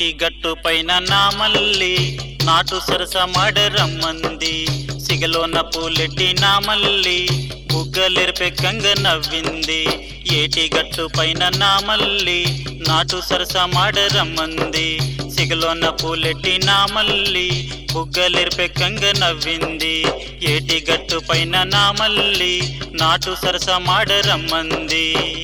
గట్టు పైన నా మల్లి నాటు సరస రమ్మంది సిగలోన పూలెట్టి నా మల్లి బుగ్గలెరిపెక్కంగ నవ్వింది ఏటి గట్టు పైన నా మల్లి నాటు సరస రమ్మంది సిగలోన పూలెట్టి నా మల్లి బుగ్గలెరిపెక్కంగ నవ్వింది ఏటి గట్టు పైన నా మల్లి నాటు సరస రమ్మంది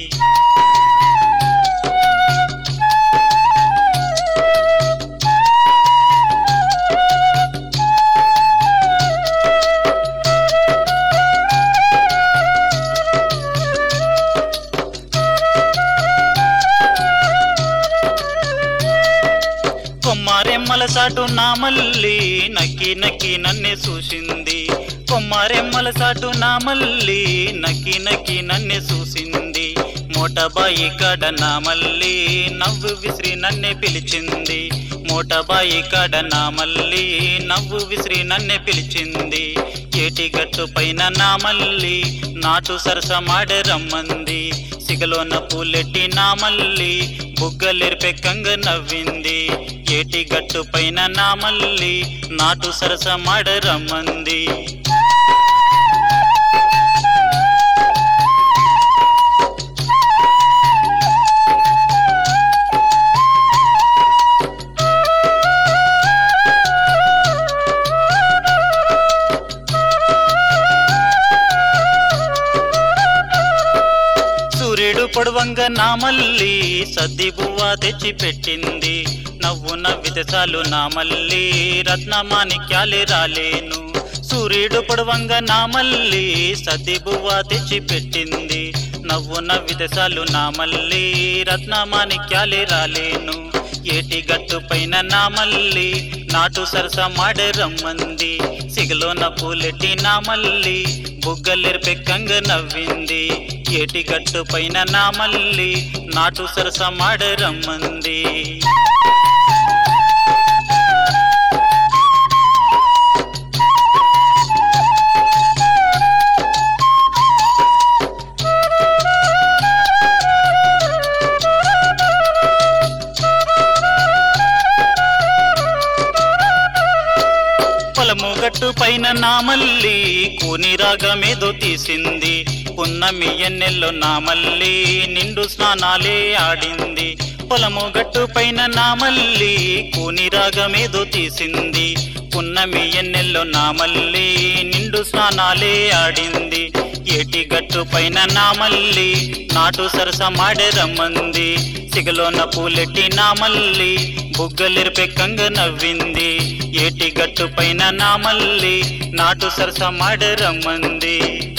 కొమ్మారెమ్మల సాటు నా మల్లి నక్కి నక్కి నన్నే చూసింది కొమ్మారెమ్మల సాటు నా మల్లి నక్కి నక్కి నన్నే చూసింది మోటబాయి కాడ నా మల్లి నవ్వు విసిరి నన్నే పిలిచింది మోటబాయి కాడ నా మల్లి నవ్వు విసిరి నన్నే పిలిచింది ఏటి గట్టు పైన నా మల్లి నాటు సరస రమ్మంది సిగలోన పూలెట్టి నా మల్లి బుగ్గలెరిపెక్కంగ నవ్వింది ఏటి గట్టు పైన నా మల్లి నాటు సరస రమ్మంది సూర్యుడు పొడవంగ నా మల్లి సద్ది బువ్వ తెచ్చి పెట్టింది నవ్వు నవ్వితే చాలు నా మల్లి రత్నమాణిక్యాలే రాలేను సూర్యుడు పొడవంగ నా మల్లి సద్ది బువ్వ తెచ్చి పెట్టింది నవ్వు నవ్వితే చాలు నా మల్లి రత్నమాణిక్యాలే రాలేను ఏటి గట్టు పైన నా మల్లి నాటు సరస రమ్మంది సిగలోన పూలెట్టి నా మల్లి బుగ్గలెరిపెక్కంగ నవ్వింది ఏటి గట్టు పైన నా మల్లి నాటు సరస రమ్మంది పొలము గట్టు పైన నా మల్లి కూని రాగమేదో తీసింది పున్నమి ఎన్నెల్లో నా మల్లి నిండు స్నానాలే ఆడింది పొలము గట్టు పైన నా మల్లి కూని రాగమేదో తీసింది పున్నమి ఎన్నెల్లో నా మల్లి నిండు స్నానాలే ఆడింది ఏటి గట్టు పైన నా మల్లి నాటు సరస రమ్మంది సిగలోన పూలెట్టి నా మల్లి బుగ్గలెరిపెక్కంగ నవ్వింది ఏటి గట్టు పైన నా మల్లి నాటు సరస రమ్మంది